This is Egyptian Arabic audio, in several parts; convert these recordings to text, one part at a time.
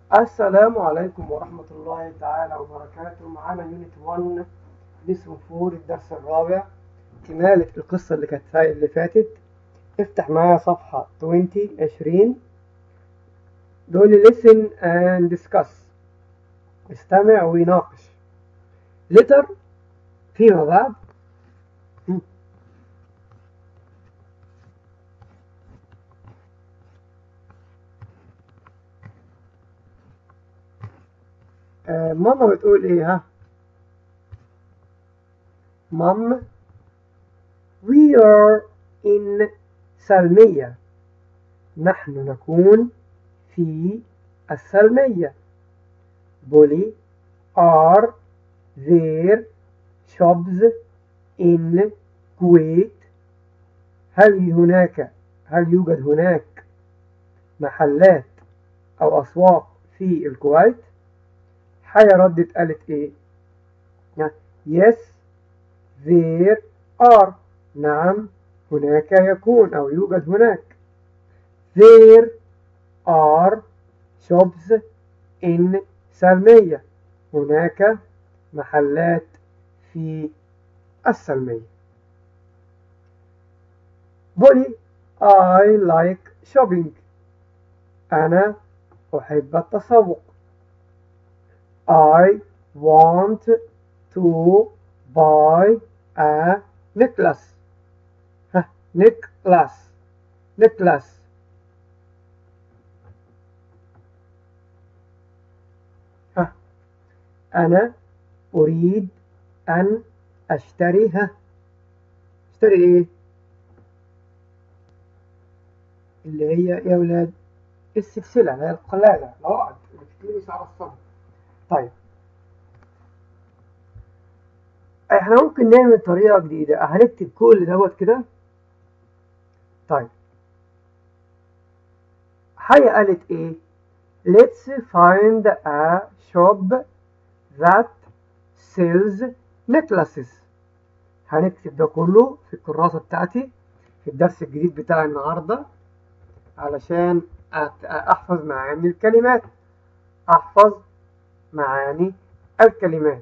السلام عليكم ورحمة الله تعالى وبركاته معانا يونت 1 لسن 4 الدرس الرابع كمالة القصة اللي كانت اللي فاتت افتح معايا صفحة 20 20 دول لي listen and discuss استمع ويناقش لتر فيما بعد آه ماما بتقول ايه ها مام we are in سلمية نحن نكون في السلمية بولي are there shops in كويت هل هناك هل يوجد هناك محلات أو أسواق في الكويت حيا ردت قالت ايه yes there are نعم هناك يكون أو يوجد هناك there are shops in سلمية هناك محلات في السلمية بولي I like shopping أنا أحب التسوق I want to buy a necklace ها necklace necklace ها أنا أريد أن أشتري ها اشتري إيه اللي هي يا ولاد السلسلة اللي هي القلادة العقد اللي بتتلبس على الصدر طيب احنا ممكن نعمل طريقة جديدة هنكتب كل دوت كده طيب حيا قالت ايه let's find a shop that sells necklaces هنكتب ده كله في الكراسة بتاعتي في الدرس الجديد بتاع النهاردة علشان احفظ معاني الكلمات احفظ معاني الكلمات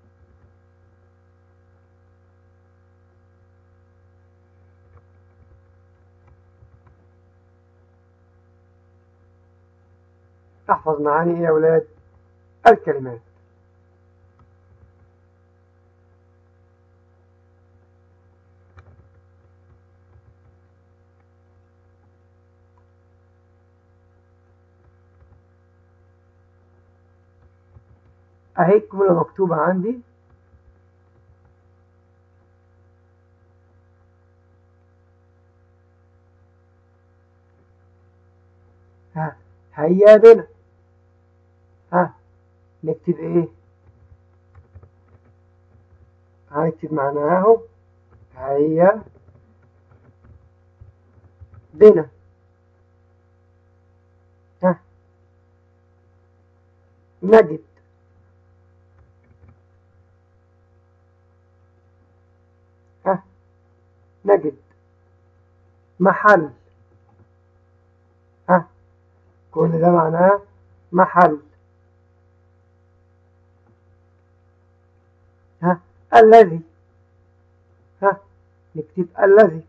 احفظ معاني ايه يا ولاد الكلمات اهي الجملة مكتوبة عندي ها هيا بنا ها نكتب ايه هنكتب معناها اهو هيا بنا ها نجد ها نجد محل ها كل ده معناه محل ها الذي ها نكتب الذي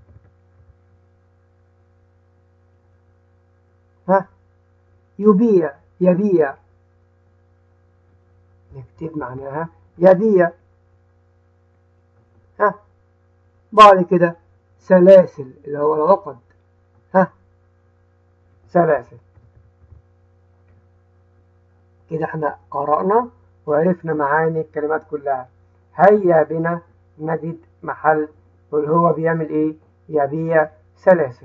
ها يبيع يبيع نكتب معناها يبيع ها بعد كده سلاسل اللي هو العقد ها سلاسل كده احنا قرأنا وعرفنا معاني الكلمات كلها هيا بنا نجد محل واللي هو بيعمل ايه يبيع سلاسل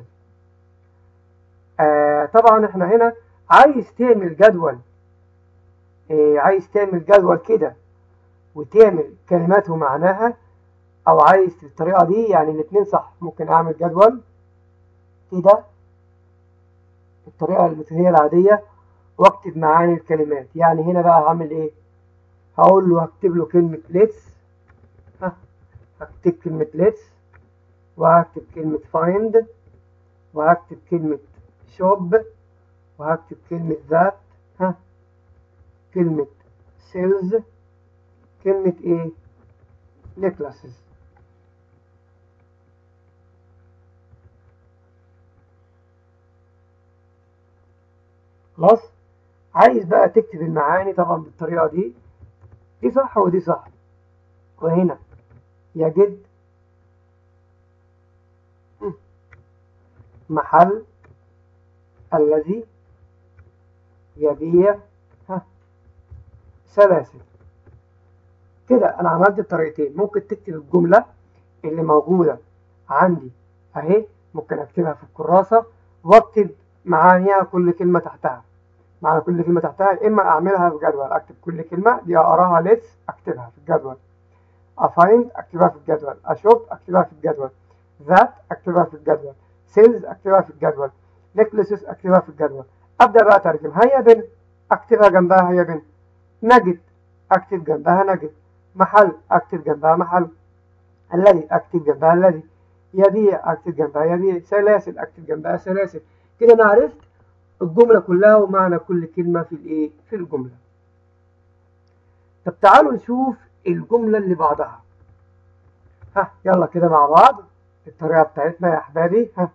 آه طبعا احنا هنا عايز تعمل جدول إيه عايز تعمل جدول كده وتعمل كلمات ومعناها او عايز الطريقة دي يعني الاتنين صح ممكن اعمل جدول كده الطريقة المثالية العادية واكتب معاني الكلمات يعني هنا بقى هعمل ايه هقول له هكتب له كلمة let's ها هكتب كلمة let's وهكتب كلمة find وهكتب كلمة shop وهكتب كلمة that ها كلمة سيلز كلمة ايه necklaces خلاص عايز بقى تكتب المعاني طبعا بالطريقة دي دي صح ودي صح وهنا يجد محل الذي يبيع ها سلاسل كده انا عملت الطريقتين ممكن تكتب الجملة اللي موجودة عندي اهي ممكن اكتبها في الكراسة واكتب معانيها كل كلمة تحتها معنى كل كلمة تحتها إما أعملها في جدول أكتب كل كلمة دي أقراها ليتس أكتبها في الجدول أفايند أكتبها في الجدول أشوف أكتبها في الجدول ذات أكتبها في الجدول سيلز أكتبها في الجدول نكلسز أكتبها في الجدول أبدأ بقى أترجم هيا بن أكتبها جنبها هيا بن نجد أكتب جنبها نجد محل أكتب جنبها محل الذي أكتب جنبها الذي يبيع أكتب جنبها يبيع سلاسل أكتب جنبها سلاسل كده أنا عرفت الجملة كلها ومعنى كل كلمة في الإيه؟ في الجملة. طب تعالوا نشوف الجملة اللي بعدها. ها يلا كده مع بعض الطريقة بتاعتنا يا أحبابي ها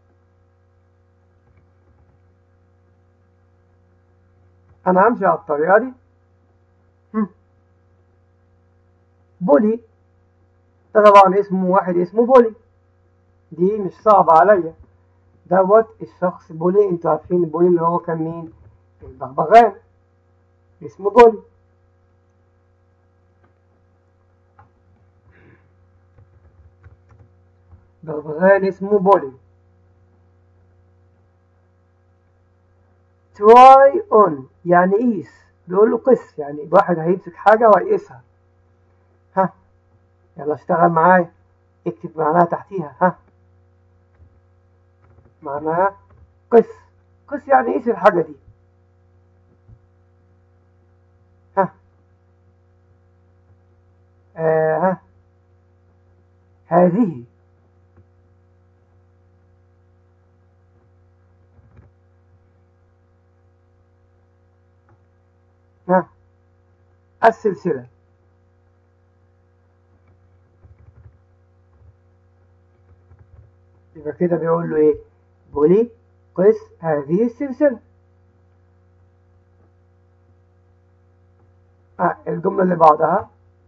أنا همشي على الطريقة دي. هم. بولي ده طبعا اسمه واحد اسمه بولي. دي مش صعبة عليا. دوت الشخص بولي انتوا عارفين بولي اللي هو كان مين البغبغان اسمه بولي بغبغان اسمه بولي تراي اون يعني قيس بيقول له قس يعني واحد هيمسك حاجة وهيقيسها ها يلا اشتغل معايا اكتب معناها تحتيها ها معناها قس قس يعني ايش الحاجة دي ها آه ها هذه ها السلسلة يبقى كده بيقول له ايه بولي قس هذه السلسلة آه الجملة اللي بعدها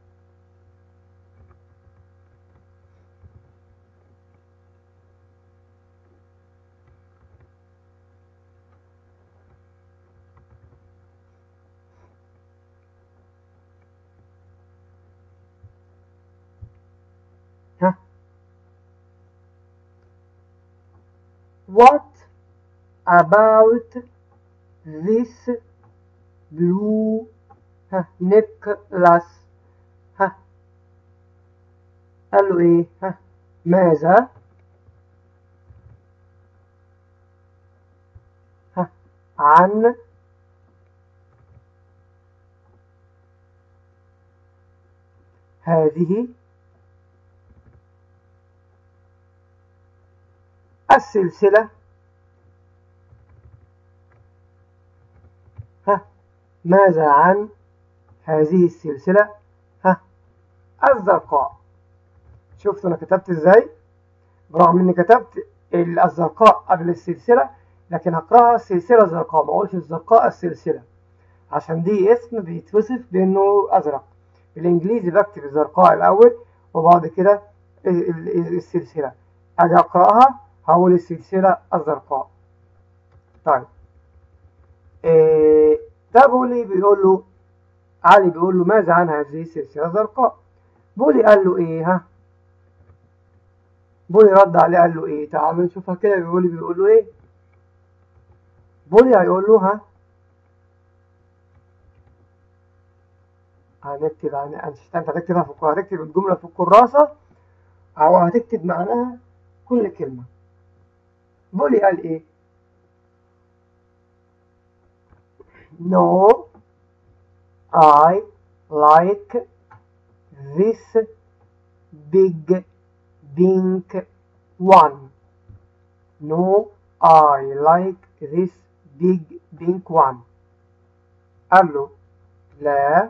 ها What about this blue ها necklace ها قال له ايه ها ماذا ها عن هذه السلسلة ها ماذا عن هذه السلسلة ها الزرقاء شفتوا أنا كتبت إزاي برغم إني كتبت الزرقاء قبل السلسلة لكن هقراها السلسلة زرقاء ما أقولش الزرقاء السلسلة عشان دي اسم بيتوصف بأنه أزرق بالإنجليزي بكتب الزرقاء الأول وبعد كده السلسلة أجي أقرأها هقول السلسلة الزرقاء طيب إيه ده بولي بيقول له علي بيقول له ماذا عن هذه السلسلة الزرقاء بولي قال له ايه ها بولي رد عليه قال له ايه تعالوا نشوفها كده بيقول بيقول له ايه بولي هيقول له ها هنكتب عن انت هتكتبها في هتكتب الجملة في الكراسة او هتكتب معناها كل كلمة بولي قال ايه No I like this big pink one No I like this big pink one قال له لا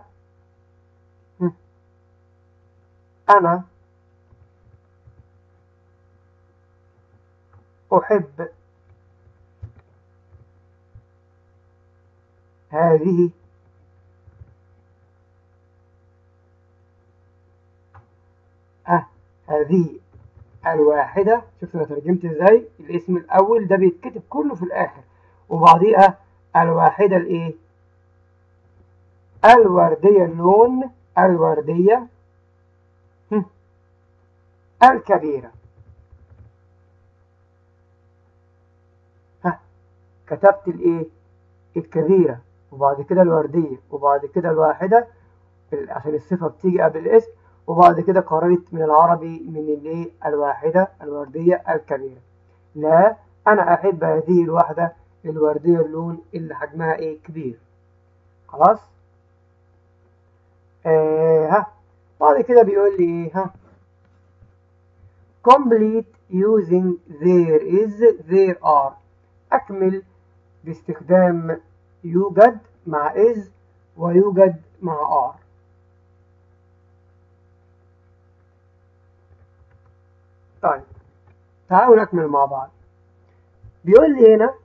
أنا أحب هذه أه هذه الواحدة شفت أنا ترجمت إزاي الاسم الأول ده بيتكتب كله في الآخر وبعديها الواحدة الإيه الوردية اللون الوردية الكبيرة ها كتبت الإيه الكبيرة وبعد كده الوردية وبعد كده الواحدة عشان الصفة بتيجي قبل الاسم وبعد كده قررت من العربي من الايه الواحدة الوردية الكبيرة لا أنا أحب هذه الواحدة الوردية اللون اللي حجمها ايه كبير خلاص آه ها بعد كده بيقول لي ايه ها complete using there is there are أكمل باستخدام يوجد مع is ويوجد مع are طيب تعالوا نكمل مع بعض بيقول لي هنا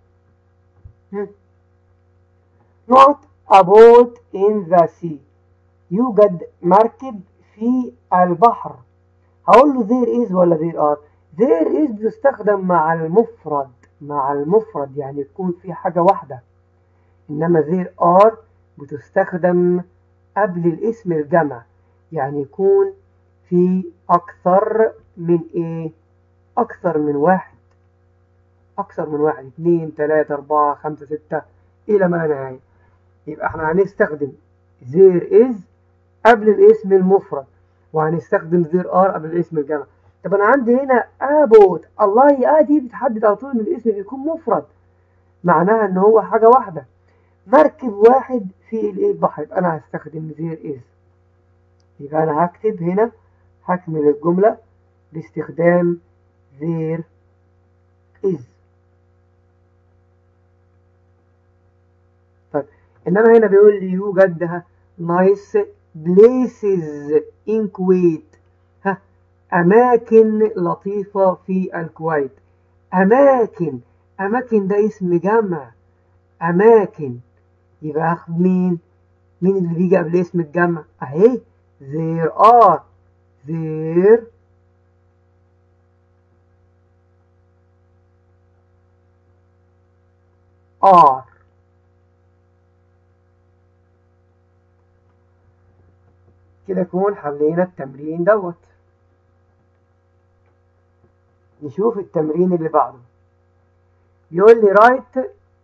not a boat in the sea يوجد مركب في البحر هقول له there is ولا there are there is بتستخدم مع المفرد مع المفرد يعني يكون في حاجة واحدة إنما there are بتستخدم قبل الاسم الجمع يعني يكون في أكثر من إيه أكثر من واحد أكثر من واحد اثنين ثلاثة أربعة خمسة ستة إلى ما لا نهاية يبقى احنا هنستخدم there is قبل الاسم المفرد وهنستخدم there are قبل الاسم الجمع طب أنا عندي هنا أبوت الله آه دي بتحدد على طول إن الاسم بيكون مفرد معناها إن هو حاجة واحدة مركب واحد في البحر يبقى أنا هستخدم there is يبقى أنا هكتب هنا هكمل الجملة باستخدام there is طيب إنما هنا بيقول لي يوجد nice places in Kuwait ها أماكن لطيفة في الكويت أماكن أماكن ده اسم جمع أماكن يبقى أخذ مين مين اللي بيجي قبل اسم الجمع أهي there are there are كده نكون حلينا التمرين دوت نشوف التمرين اللي بعده يقول لي write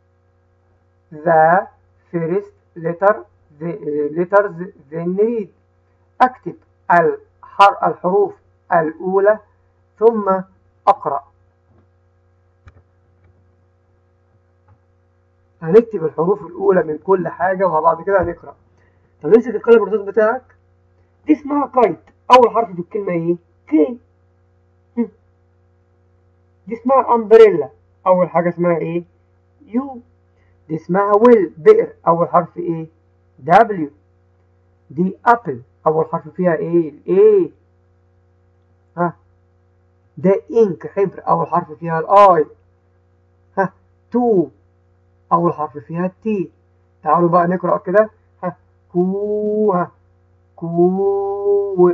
the first letter the letters then read اكتب الحر الحروف الأولى ثم أقرأ هنكتب الحروف الأولى من كل حاجة وبعد كده هنقرأ طب امسك القلم الرصاص بتاعك دي اسمها كايت أول حرف في الكلمة إيه؟ كي دي اسمها أمبريلا أول حاجة اسمها إيه؟ يو دي اسمها ويل بئر أول حرف إيه؟ دبليو دي أبل أول حرف فيها إيه؟ الإيه ها ده إنك حبر أول حرف فيها الآي ها تو أول حرف فيها التي تعالوا بقى نقرأ كده ها كو ها كو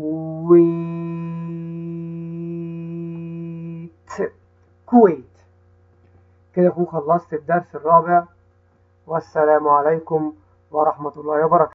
ويت كويت كده أكون خلصت الدرس الرابع والسلام عليكم ورحمة الله وبركاته